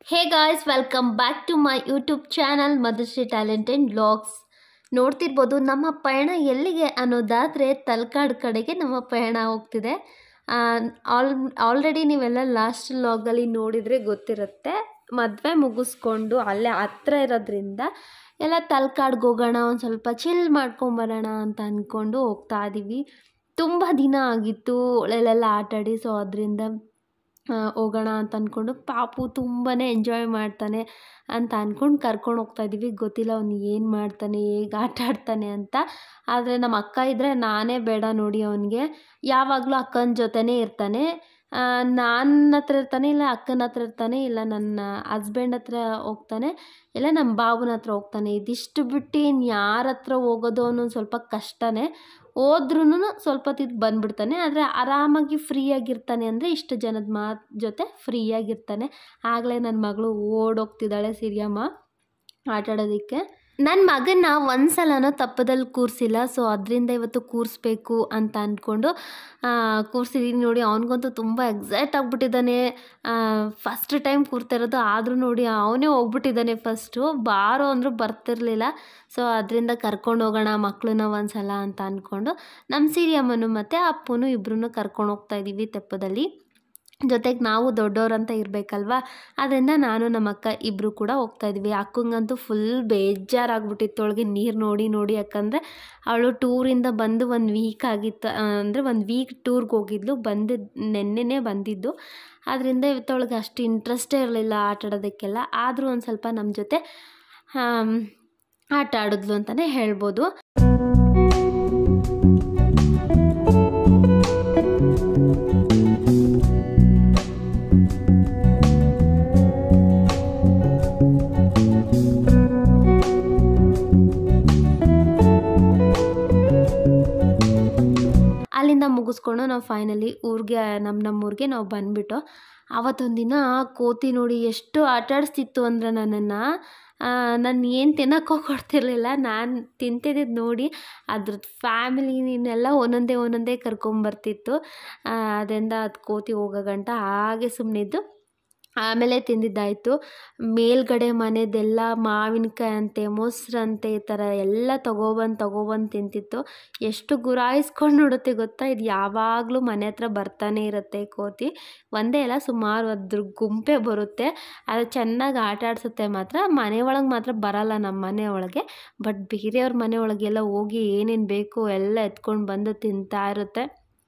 hey guys welcome back to my YouTube channel Madhushree talent and blogs ನೋಡ್ತಿರ್ಬೋದು ನಮ್ಮ ಪಯಣ ಎಲ್ಲಿಗೆ ಅನ್ನೋದಾದರೆ ತಲಕಾಡು ಕಡೆಗೆ ನಮ್ಮ ಪಯಣ ಹೋಗ್ತಿದೆ ಆಲ್ ಆಲ್ರೆಡಿ ನೀವೆಲ್ಲ ಲಾಸ್ಟ್ ಲಾಗಲ್ಲಿ ನೋಡಿದರೆ ಗೊತ್ತಿರುತ್ತೆ ಮದುವೆ ಮುಗಿಸ್ಕೊಂಡು ಅಲ್ಲೇ ಹತ್ರ ಇರೋದ್ರಿಂದ ಎಲ್ಲ ತಲಕಾಡ್ಗೆ ಹೋಗೋಣ ಒಂದು ಸ್ವಲ್ಪ ಚಿಲ್ ಮಾಡ್ಕೊಂಬರೋಣ ಅಂತ ಅಂದ್ಕೊಂಡು ಹೋಗ್ತಾ ಇದ್ದೀವಿ ತುಂಬ ದಿನ ಆಗಿತ್ತು ಒಳ್ಳೆಲ್ಲ ಆಟಾಡಿ ಸೊ ಅದರಿಂದ ಹೋಗೋಣ ಅಂತ ಅಂದ್ಕೊಂಡು ಪಾಪು ತುಂಬಾ ಎಂಜಾಯ್ ಮಾಡ್ತಾನೆ ಅಂತ ಅಂದ್ಕೊಂಡು ಕರ್ಕೊಂಡು ಹೋಗ್ತಾ ಇದ್ದೀವಿ ಗೊತ್ತಿಲ್ಲ ಅವ್ನು ಏನು ಮಾಡ್ತಾನೆ ಹೇಗೆ ಆಟ ಆಡ್ತಾನೆ ಅಂತ ಆದರೆ ನಮ್ಮ ಅಕ್ಕ ಇದ್ದರೆ ನಾನೇ ಬೇಡ ನೋಡಿ ಅವನಿಗೆ ಯಾವಾಗಲೂ ಅಕ್ಕನ ಜೊತೆನೇ ಇರ್ತಾನೆ ನನ್ನ ಹತ್ರ ಇರ್ತಾನೆ ಇಲ್ಲ ಅಕ್ಕನ ಹತ್ರ ಇರ್ತಾನೆ ಇಲ್ಲ ನನ್ನ ಹಸ್ಬೆಂಡ್ ಹತ್ರ ಹೋಗ್ತಾನೆ ಇಲ್ಲ ನಮ್ಮ ಬಾಬುನ ಹತ್ರ ಹೋಗ್ತಾನೆ ಇದಿಷ್ಟು ಬಿಟ್ಟು ಇನ್ನು ಯಾರ ಹತ್ರ ಹೋಗೋದು ಅನ್ನೋದು ಸ್ವಲ್ಪ ಕಷ್ಟನೇ ಹೋದ್ರೂ ಸ್ವಲ್ಪ ಹೊತ್ತಿದ್ದು ಬಂದ್ಬಿಡ್ತಾನೆ ಆದರೆ ಆರಾಮಾಗಿ ಫ್ರೀಯಾಗಿರ್ತಾನೆ ಅಂದರೆ ಇಷ್ಟು ಜನದ ಮಾತು ಜೊತೆ ಫ್ರೀಯಾಗಿರ್ತಾನೆ ಆಗಲೇ ನನ್ನ ಮಗಳು ಓಡೋಗ್ತಿದ್ದಾಳೆ ಸಿರಿಯಮ್ಮ ಆಟಾಡೋದಕ್ಕೆ ನನ್ನ ಮಗನ್ನ ಒಂದು ಸಲನೂ ತಪ್ಪದಲ್ಲಿ ಕೂರಿಸಿಲ್ಲ ಸೊ ಅದರಿಂದ ಇವತ್ತು ಕೂರಿಸ್ಬೇಕು ಅಂತ ಅಂದ್ಕೊಂಡು ಕೂರಿಸಿದೀನಿ ನೋಡಿ ಅವನಿಗಂತೂ ತುಂಬ ಎಕ್ಸೈಟ್ ಆಗಿಬಿಟ್ಟಿದ್ದಾನೆ ಫಸ್ಟ್ ಟೈಮ್ ಕೂರ್ತಿರೋದು ಆದರೂ ನೋಡಿ ಅವನೇ ಹೋಗ್ಬಿಟ್ಟಿದ್ದಾನೆ ಫಸ್ಟು ಬಾರೋ ಅಂದರೂ ಬರ್ತಿರ್ಲಿಲ್ಲ ಸೊ ಅದರಿಂದ ಕರ್ಕೊಂಡು ಹೋಗೋಣ ಮಕ್ಕಳನ್ನ ಒಂದು ಸಲ ಅಂತ ಅಂದ್ಕೊಂಡು ನಮ್ಮ ಸಿರಿಯಮ್ಮನು ಮತ್ತು ಅಪ್ಪನು ಇಬ್ಬರೂ ಕರ್ಕೊಂಡು ಹೋಗ್ತಾ ಇದ್ದೀವಿ ತೆಪ್ಪದಲ್ಲಿ ಜೊತೆಗೆ ನಾವು ದೊಡ್ಡವ್ರಂತ ಇರಬೇಕಲ್ವ ಅದರಿಂದ ನಾನು ನಮ್ಮ ಅಕ್ಕ ಇಬ್ಬರು ಕೂಡ ಹೋಗ್ತಾ ಇದ್ವಿ ಅಕ್ಕಂಗಂತೂ ಫುಲ್ ಬೇಜಾರಾಗ್ಬಿಟ್ಟಿತ್ತು ಅವಳಿಗೆ ನೀರು ನೋಡಿ ನೋಡಿ ಯಾಕಂದರೆ ಅವಳು ಟೂರಿಂದ ಬಂದು ಒಂದು ವೀಕ್ ಆಗಿತ್ತು ಅಂದರೆ ಒಂದು ವೀಕ್ ಟೂರ್ಗೆ ಹೋಗಿದ್ಲು ಬಂದಿದ್ದು ನೆನ್ನೆನೇ ಬಂದಿದ್ದು ಆದ್ದರಿಂದ ಇವತ್ತು ಅವಳಿಗೆ ಅಷ್ಟು ಇಂಟ್ರೆಸ್ಟೇ ಇರಲಿಲ್ಲ ಆಟ ಆಡೋದಕ್ಕೆಲ್ಲ ಆದರೂ ಒಂದು ಸ್ವಲ್ಪ ನಮ್ಮ ಜೊತೆ ಆಟ ಆಡಿದ್ಲು ಅಂತಲೇ ಹೇಳ್ಬೋದು ಅಲ್ಲಿಂದ ಮುಗಿಸ್ಕೊಂಡು ನಾವು ಫೈನಲಿ ಊರಿಗೆ ನಮ್ಮ ನಮ್ಮೂರಿಗೆ ನಾವು ಬಂದುಬಿಟ್ಟು ಆವತ್ತೊಂದಿನ ಕೋತಿ ನೋಡಿ ಎಷ್ಟು ಆಟಾಡಿಸ್ತಿತ್ತು ಅಂದರೆ ನನ್ನನ್ನು ನಾನು ಏನು ತಿನ್ನೋಕ್ಕೋ ಕೊಡ್ತಿರ್ಲಿಲ್ಲ ನಾನು ತಿಂತಿದ್ದಿದ್ದು ನೋಡಿ ಅದ್ರದ್ದು ಫ್ಯಾಮಿಲಿನೆಲ್ಲ ಒಂದೊಂದೇ ಒಂದೊಂದೇ ಕರ್ಕೊಂಬರ್ತಿತ್ತು ಅದರಿಂದ ಅದು ಕೋತಿ ಹೋಗೋ ಗಂಟ ಹಾಗೆ ಸುಮ್ಮನಿದ್ದು ಆಮೇಲೆ ತಿಂದಿದ್ದಾಯಿತು ಮೇಲ್ಗಡೆ ಮನೆದೆಲ್ಲ ಮಾವಿನಕಾಯಿ ಅಂತೆ ಮೊಸರಂತೆ ಈ ಥರ ಎಲ್ಲ ತೊಗೊಬಂದು ತೊಗೊಬಂದು ತಿಂತಿತ್ತು ಎಷ್ಟು ಗುರಾಯಿಸ್ಕೊಂಡು ನೋಡುತ್ತೆ ಗೊತ್ತಾ ಇದು ಯಾವಾಗಲೂ ಮನೆ ಹತ್ರ ಬರ್ತಾನೆ ಇರುತ್ತೆ ಕೋತಿ ಒಂದೇ ಅಲ್ಲ ಸುಮಾರು ಅದ್ರ ಗುಂಪೆ ಬರುತ್ತೆ ಅದು ಚೆನ್ನಾಗಿ ಆಟ ಆಡಿಸುತ್ತೆ ಮಾತ್ರ ಮನೆ ಒಳಗೆ ಮಾತ್ರ ಬರಲ್ಲ ನಮ್ಮ ಮನೆ ಒಳಗೆ ಬಟ್ ಬೇರೆಯವ್ರ ಮನೆ ಒಳಗೆಲ್ಲ ಹೋಗಿ ಏನೇನು ಬೇಕು ಎಲ್ಲ ಎತ್ಕೊಂಡು ಬಂದು ತಿಂತಾ ಇರುತ್ತೆ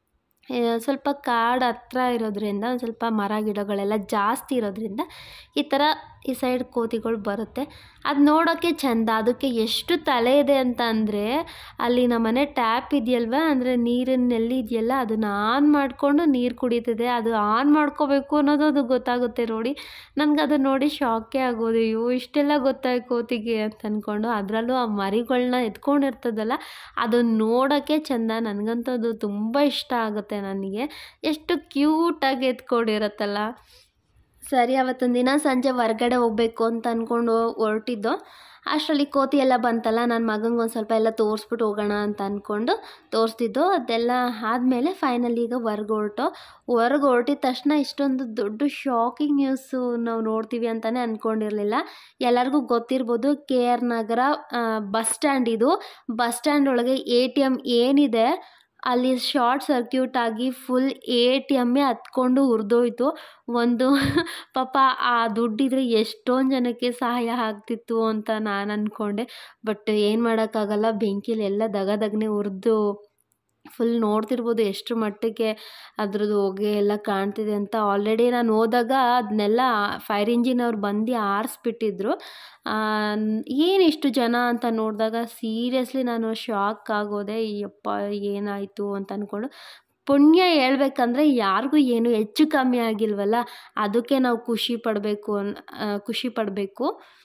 ಸ್ವಲ್ಪ ಕಾಡು ಹತ್ರ ಇರೋದ್ರಿಂದ ಒಂದು ಸ್ವಲ್ಪ ಮರ ಗಿಡಗಳೆಲ್ಲ ಜಾಸ್ತಿ ಇರೋದ್ರಿಂದ ಈ ಥರ ಈ ಸೈಡ್ ಕೋತಿಗಳು ಬರುತ್ತೆ ಅದು ನೋಡೋಕ್ಕೆ ಚೆಂದ ಅದಕ್ಕೆ ಎಷ್ಟು ತಲೆ ಇದೆ ಅಂತ ಅಂದರೆ ಅಲ್ಲಿ ನಮ್ಮ ಮನೆ ಟ್ಯಾಪ್ ಇದೆಯಲ್ವ ಅಂದರೆ ನೀರಿನಲ್ಲಿ ಇದೆಯಲ್ಲ ಅದನ್ನು ಆನ್ ಮಾಡಿಕೊಂಡು ನೀರು ಕುಡಿತಿದೆ ಅದು ಆನ್ ಮಾಡ್ಕೋಬೇಕು ಅನ್ನೋದು ಅದು ಗೊತ್ತಾಗುತ್ತೆ ನೋಡಿ ನನಗೆ ಅದು ನೋಡಿ ಶಾಕೇ ಆಗೋದು ಅಯ್ಯೋ ಇಷ್ಟೆಲ್ಲ ಗೊತ್ತಾಯ್ತು ಕೋತಿಗೆ ಅಂತ ಅಂದ್ಕೊಂಡು ಅದರಲ್ಲೂ ಆ ಮರಿಗಳನ್ನ ಎತ್ಕೊಂಡಿರ್ತದಲ್ಲ ಅದು ನೋಡೋಕ್ಕೆ ಚೆಂದ ನನಗಂತೂ ಅದು ತುಂಬ ಇಷ್ಟ ಆಗುತ್ತೆ ನನಗೆ ಎಷ್ಟು ಕ್ಯೂಟಾಗಿ ಎತ್ಕೊಂಡಿರತ್ತಲ್ಲ ಸರಿ ಅವತ್ತೊಂದು ದಿನ ಸಂಜೆ ಹೊರ್ಗಡೆ ಹೋಗ್ಬೇಕು ಅಂತ ಅಂದ್ಕೊಂಡು ಹೊರಟಿದ್ದು ಅಷ್ಟರಲ್ಲಿ ಕೋತಿ ಎಲ್ಲ ಬಂತಲ್ಲ ನನ್ನ ಮಗಂಗೆ ಒಂದು ಸ್ವಲ್ಪ ಎಲ್ಲ ತೋರಿಸ್ಬಿಟ್ಟು ಹೋಗೋಣ ಅಂತ ಅಂದ್ಕೊಂಡು ತೋರಿಸ್ತಿದ್ದು ಅದೆಲ್ಲ ಆದಮೇಲೆ ಫೈನಲ್ ಈಗ ಹೊರ್ಗೆ ಹೊರಟು ಹೊರ್ಗೆ ಹೊರಟಿದ ತಕ್ಷಣ ಇಷ್ಟೊಂದು ದೊಡ್ಡ ಶಾಕಿಂಗ್ ನ್ಯೂಸು ನಾವು ನೋಡ್ತೀವಿ ಅಂತಲೇ ಅಂದ್ಕೊಂಡಿರಲಿಲ್ಲ ಎಲ್ಲರಿಗೂ ಗೊತ್ತಿರ್ಬೋದು K R Nagar bus stand ಇದು ಬಸ್ ಸ್ಟ್ಯಾಂಡ್ ಒಳಗೆ ಎ ಟಿ ಎಮ್ ಏನಿದೆ ಅಲ್ಲಿ ಶಾರ್ಟ್ ಸರ್ಕ್ಯೂಟ್ ಆಗಿ ಫುಲ್ ಎ ಟಿ ಎಮ್ಮೇ ಹತ್ಕೊಂಡು ಹುರಿದೋಯ್ತು ಒಂದು ಪಾಪ ಆ ದುಡ್ಡಿದ್ರೆ ಎಷ್ಟೊಂದು ಜನಕ್ಕೆ ಸಹಾಯ ಆಗ್ತಿತ್ತು ಅಂತ ನಾನು ಅಂದ್ಕೊಂಡೆ ಬಟ್ ಏನು ಮಾಡೋಕ್ಕಾಗಲ್ಲ ಬೆಂಕಿಲಿ ಎಲ್ಲ ದಗ ದಗನೆ ಹುರಿದು ಫುಲ್ ನೋಡ್ತಿರ್ಬೋದು ಎಷ್ಟು ಮಟ್ಟಿಗೆ ಅದ್ರದ್ದು ಹೊಗೆ ಎಲ್ಲ ಕಾಣ್ತಿದೆ ಅಂತ ಆಲ್ರೆಡಿ ನಾನು ಹೋದಾಗ ಅದನ್ನೆಲ್ಲ ಫೈರ್ ಇಂಜಿನ್ ಅವ್ರು ಬಂದು ಆರಿಸ್ಬಿಟ್ಟಿದ್ರು ಏನು ಇಷ್ಟು ಜನ ಅಂತ ನೋಡಿದಾಗ ಸೀರಿಯಸ್ಲಿ ನಾನು ಶಾಕ್ ಆಗೋದೆ ಯಪ್ಪ ಏನಾಯಿತು ಅಂತ ಅಂದ್ಕೊಂಡು ಪುಣ್ಯ ಹೇಳ್ಬೇಕಂದ್ರೆ ಯಾರಿಗೂ ಏನು ಹೆಚ್ಚು ಕಮ್ಮಿ ಆಗಿಲ್ವಲ್ಲ ಅದಕ್ಕೆ ನಾವು ಖುಷಿ ಪಡಬೇಕು ಅನ್ ಖುಷಿ ಪಡಬೇಕು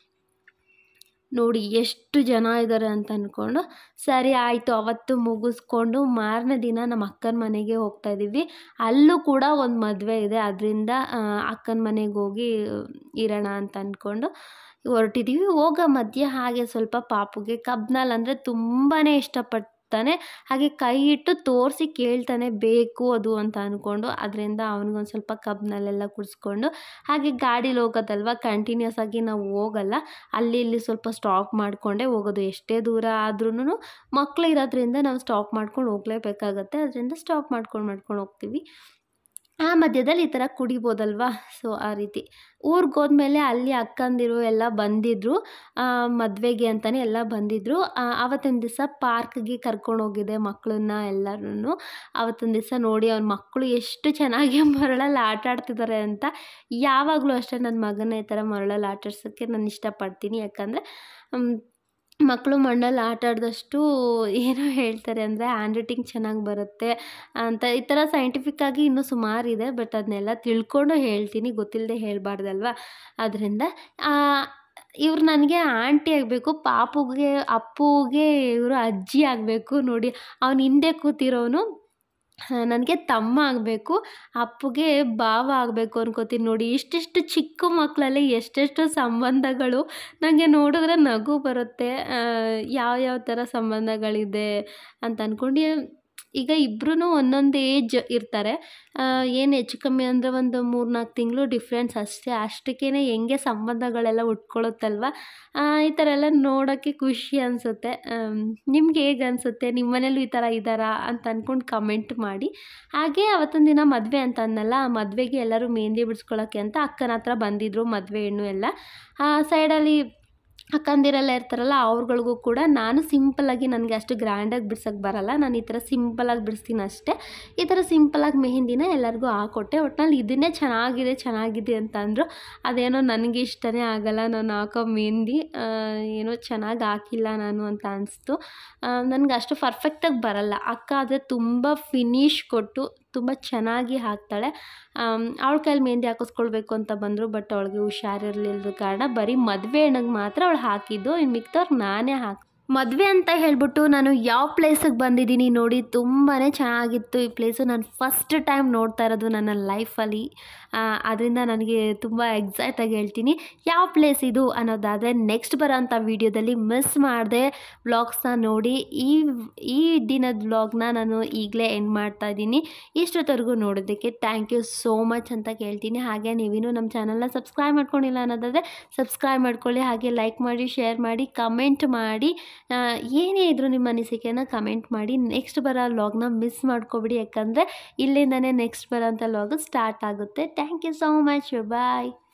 ನೋಡಿ ಎಷ್ಟು ಜನ ಇದ್ದಾರೆ ಅಂತ ಅಂದ್ಕೊಂಡು ಸರಿ ಆಯಿತು ಅವತ್ತು ಮುಗಿಸ್ಕೊಂಡು ಮಾರನೇ ದಿನ ನಮ್ಮ ಅಕ್ಕನ ಮನೆಗೆ ಹೋಗ್ತಾ ಇದ್ದೀವಿ ಅಲ್ಲೂ ಕೂಡ ಒಂದು ಮದುವೆ ಇದೆ ಅದರಿಂದ ಅಕ್ಕನ ಮನೆಗೆ ಹೋಗಿ ಇರೋಣ ಅಂತ ಅಂದ್ಕೊಂಡು ಹೊರಟಿದ್ದೀವಿ ಹೋಗೋ ಮಧ್ಯೆ ಹಾಗೆ ಸ್ವಲ್ಪ ಪಾಪುಗೆ ಕಬ್ನಲ್ಲಿ ಅಂದರೆ ತುಂಬಾ ಇಷ್ಟಪಟ್ಟು ಹೋಗ್ತಾನೆ ಹಾಗೆ ಕೈ ಇಟ್ಟು ತೋರಿಸಿ ಕೇಳ್ತಾನೆ ಬೇಕು ಅದು ಅಂತ ಅಂದ್ಕೊಂಡು ಅದರಿಂದ ಅವನಿಗೊಂದು ಸ್ವಲ್ಪ ಕಬ್ನಲ್ಲೆಲ್ಲ ಕುಡಿಸ್ಕೊಂಡು ಹಾಗೆ ಗಾಡೀಲಿ ಹೋಗೋದಲ್ವ ಕಂಟಿನ್ಯೂಸ್ ಆಗಿ ನಾವು ಹೋಗಲ್ಲ ಅಲ್ಲಿ ಇಲ್ಲಿ ಸ್ವಲ್ಪ ಸ್ಟಾಪ್ ಮಾಡಿಕೊಂಡೇ ಹೋಗೋದು ಎಷ್ಟೇ ದೂರ ಆದ್ರೂ ಮಕ್ಕಳು ಇರೋದ್ರಿಂದ ನಾವು ಸ್ಟಾಪ್ ಮಾಡ್ಕೊಂಡು ಹೋಗಲೇಬೇಕಾಗತ್ತೆ ಅದರಿಂದ ಸ್ಟಾಪ್ ಮಾಡ್ಕೊಂಡು ಮಾಡ್ಕೊಂಡು ಹೋಗ್ತೀವಿ ಆ ಮಧ್ಯದಲ್ಲಿ ಈ ಥರ ಕುಡಿಬೋದಲ್ವಾ ಸೊ ಆ ರೀತಿ ಊರಿಗೆ ಹೋದ್ಮೇಲೆ ಅಲ್ಲಿ ಅಕ್ಕಂದಿರು ಎಲ್ಲ ಬಂದಿದ್ದರು ಮದುವೆಗೆ ಅಂತಲೇ ಎಲ್ಲ ಬಂದಿದ್ದರು ಆವತ್ತಿನ ದಿವಸ ಪಾರ್ಕ್ಗೆ ಕರ್ಕೊಂಡು ಹೋಗಿದ್ದೆ ಮಕ್ಕಳನ್ನ ಎಲ್ಲರೂ ಆವತ್ತಿನ ದಿವಸ ನೋಡಿ ಅವ್ನ ಮಕ್ಕಳು ಎಷ್ಟು ಚೆನ್ನಾಗಿ ಮರಳಲ್ಲಿ ಆಟ ಆಡ್ತಿದ್ದಾರೆ ಅಂತ ಯಾವಾಗಲೂ ಅಷ್ಟೇ ನನ್ನ ಮಗನ ಈ ಥರ ಮರಳಲ್ಲಿ ಆಟ ಆಡ್ಸೋಕ್ಕೆ ನಾನು ಇಷ್ಟಪಡ್ತೀನಿ ಯಾಕಂದರೆ ಮಕ್ಕಳು ಮಣ್ಣಲ್ಲಿ ಆಟ ಆಡಿದಷ್ಟು ಏನೋ ಹೇಳ್ತಾರೆ ಅಂದರೆ ಹ್ಯಾಂಡ್ ರೈಟಿಂಗ್ ಚೆನ್ನಾಗಿ ಬರುತ್ತೆ ಅಂತ ಈ ಥರ ಸೈಂಟಿಫಿಕ್ಕಾಗಿ ಇನ್ನೂ ಸುಮಾರಿದೆ ಬಟ್ ಅದನ್ನೆಲ್ಲ ತಿಳ್ಕೊಂಡು ಹೇಳ್ತೀನಿ ಗೊತ್ತಿಲ್ಲದೆ ಹೇಳಬಾರ್ದಲ್ವ ಅದರಿಂದ ಇವ್ರು ನನಗೆ ಆಂಟಿ ಆಗಬೇಕು ಪಾಪುಗೆ ಅಪ್ಪುಗೆ ಇವರು ಅಜ್ಜಿ ಆಗಬೇಕು ನೋಡಿ ಅವ್ನು ಹಿಂದೆ ಕೂತಿರೋನು ನನಗೆ ತಮ್ಮ ಆಗಬೇಕು ಅಪ್ಪುಗೆ ಭಾವ ಆಗಬೇಕು ಅನ್ಕೋತೀನಿ ನೋಡಿ ಇಷ್ಟಿಷ್ಟು ಚಿಕ್ಕ ಮಕ್ಕಳಲ್ಲಿ ಎಷ್ಟೆಷ್ಟು ಸಂಬಂಧಗಳು ನನಗೆ ನೋಡಿದ್ರೆ ನಗು ಬರುತ್ತೆ ಯಾವ ಯಾವ ಥರ ಸಂಬಂಧಗಳಿದೆ ಅಂತ ಅಂದ್ಕೊಂಡು ಈಗ ಇಬ್ರೂ ಒಂದೊಂದು ಏಜ್ ಇರ್ತಾರೆ ಏನು ಹೆಚ್ಚು ಕಮ್ಮಿ ಅಂದರೆ ಒಂದು ಮೂರು ನಾಲ್ಕು ತಿಂಗಳು ಡಿಫ್ರೆನ್ಸ್ ಅಷ್ಟೇ ಅಷ್ಟಕ್ಕೇ ಹೆಂಗೆ ಸಂಬಂಧಗಳೆಲ್ಲ ಉಟ್ಕೊಳ್ಳುತ್ತಲ್ವ ಈ ಥರ ಎಲ್ಲ ನೋಡೋಕ್ಕೆ ಖುಷಿ ಅನಿಸುತ್ತೆ ನಿಮ್ಗೆ ಹೇಗೆ ಅನಿಸುತ್ತೆ ನಿಮ್ಮ ಮನೇಲೂ ಈ ಥರ ಇದ್ದಾರಾ ಅಂತ ಅಂದ್ಕೊಂಡು ಕಮೆಂಟ್ ಮಾಡಿ ಹಾಗೆ ಅವತ್ತೊಂದು ದಿನ ಮದುವೆ ಅಂತ ಅನ್ನಲ್ಲ ಆ ಮದುವೆಗೆ ಎಲ್ಲರೂ ಮೆಹಂದಿ ಬಿಡಿಸ್ಕೊಳ್ಳೋಕ್ಕೆ ಅಂತ ಅಕ್ಕನ ಹತ್ರ ಬಂದಿದ್ದರು ಮದುವೆ ಹೆಣ್ಣು ಎಲ್ಲ ಸೈಡಲ್ಲಿ ಅಕ್ಕಂದಿರೆಲ್ಲ ಇರ್ತಾರಲ್ಲ ಅವ್ರುಗಳಿಗೂ ಕೂಡ ನಾನು ಸಿಂಪಲ್ಲಾಗಿ ನನಗೆ ಅಷ್ಟು ಗ್ರ್ಯಾಂಡಾಗಿ ಬಿಡ್ಸೋಕ್ಕೆ ಬರಲ್ಲ ನಾನು ಈ ಥರ ಸಿಂಪಲ್ಲಾಗಿ ಬಿಡಿಸ್ತೀನಿ ಅಷ್ಟೇ ಈ ಥರ ಸಿಂಪಲ್ಲಾಗಿ ಮೆಹಂದಿನ ಎಲ್ಲರಿಗೂ ಹಾಕ್ಕೊಟ್ಟೆ ಒಟ್ನಲ್ಲಿ ಇದನ್ನೇ ಚೆನ್ನಾಗಿದೆ ಚೆನ್ನಾಗಿದೆ ಅಂತ ಅಂದರು ಅದೇನೋ ನನಗೆ ಇಷ್ಟನೇ ಆಗಲ್ಲ ನಾನು ಹಾಕೋ ಮೆಹಂದಿ ಏನೋ ಚೆನ್ನಾಗಿ ಹಾಕಿಲ್ಲ ನಾನು ಅಂತ ಅನಿಸ್ತು ನನಗೆ ಅಷ್ಟು ಪರ್ಫೆಕ್ಟಾಗಿ ಬರಲ್ಲ ಅಕ್ಕ ಆದರೆ ತುಂಬ ಫಿನಿಶ್ ಕೊಟ್ಟು ತುಂಬ ಚೆನ್ನಾಗಿ ಹಾಕ್ತಾಳೆ ಅವಳ ಕೈಲಿ ಮೆಹಂದಿ ಹಾಕಿಸ್ಕೊಳ್ಬೇಕು ಅಂತ ಬಂದರು ಬಟ್ ಅವಳಿಗೆ ಹುಷಾರಿರ್ಲಿಲ್ಲದ ಕಾರಣ ಬರೀ ಮದುವೆ ಹೆಣ್ಣಿಗೆ ಮಾತ್ರ ಅವಳು ಹಾಕಿದ್ದು ಇನ್ನು ಮಿಕ್ದವ್ರಿಗೆ ನಾನೇ ಹಾಕಿ ಮದುವೆ ಅಂತ ಹೇಳ್ಬಿಟ್ಟು ನಾನು ಯಾವ ಪ್ಲೇಸಿಗೆ ಬಂದಿದ್ದೀನಿ ನೋಡಿ ತುಂಬಾ ಚೆನ್ನಾಗಿತ್ತು ಈ ಪ್ಲೇಸು ನಾನು ಫಸ್ಟ್ ಟೈಮ್ ನೋಡ್ತಾ ಇರೋದು ನನ್ನ ಲೈಫಲ್ಲಿ ಅದರಿಂದ ನನಗೆ ತುಂಬ ಎಕ್ಸೈಟಾಗಿ ಹೇಳ್ತೀನಿ ಯಾವ ಪ್ಲೇಸ್ ಇದು ಅನ್ನೋದಾದರೆ ನೆಕ್ಸ್ಟ್ ಬರೋಂಥ ವೀಡಿಯೋದಲ್ಲಿ ಮಿಸ್ ಮಾಡದೆ ವ್ಲಾಗ್ಸ್ನ ನೋಡಿ ಈ ಈ ದಿನದ ವ್ಲಾಗ್ನ ನಾನು ಈಗಲೇ ಎಂಡ್ ಮಾಡ್ತಾ ಇದ್ದೀನಿ ಇಷ್ಟೊತ್ತವರೆಗೂ ನೋಡೋದಕ್ಕೆ ಥ್ಯಾಂಕ್ ಯು ಸೋ ಮಚ್ ಅಂತ ಕೇಳ್ತೀನಿ ಹಾಗೆ ನೀವಿನ್ನೂ ನಮ್ಮ ಚಾನಲ್ನ ಸಬ್ಸ್ಕ್ರೈಬ್ ಮಾಡ್ಕೊಂಡಿಲ್ಲ ಅನ್ನೋದಾದರೆ ಸಬ್ಸ್ಕ್ರೈಬ್ ಮಾಡ್ಕೊಳ್ಳಿ ಹಾಗೆ ಲೈಕ್ ಮಾಡಿ ಶೇರ್ ಮಾಡಿ ಕಮೆಂಟ್ ಮಾಡಿ ಏನೇ ಇದ್ದರೂ ನಿಮ್ಮ ಅನಿಸಿಕೆನ ಕಮೆಂಟ್ ಮಾಡಿ ನೆಕ್ಸ್ಟ್ ಬರೋ ವ್ಲಾಗ್ನ ಮಿಸ್ ಮಾಡ್ಕೊಬಿಡಿ ಯಾಕಂದರೆ ಇಲ್ಲಿಂದನೇ ನೆಕ್ಸ್ಟ್ ಬರೋಂಥ ವ್ಲಾಗ್ ಸ್ಟಾರ್ಟ್ ಆಗುತ್ತೆ thank you so much bye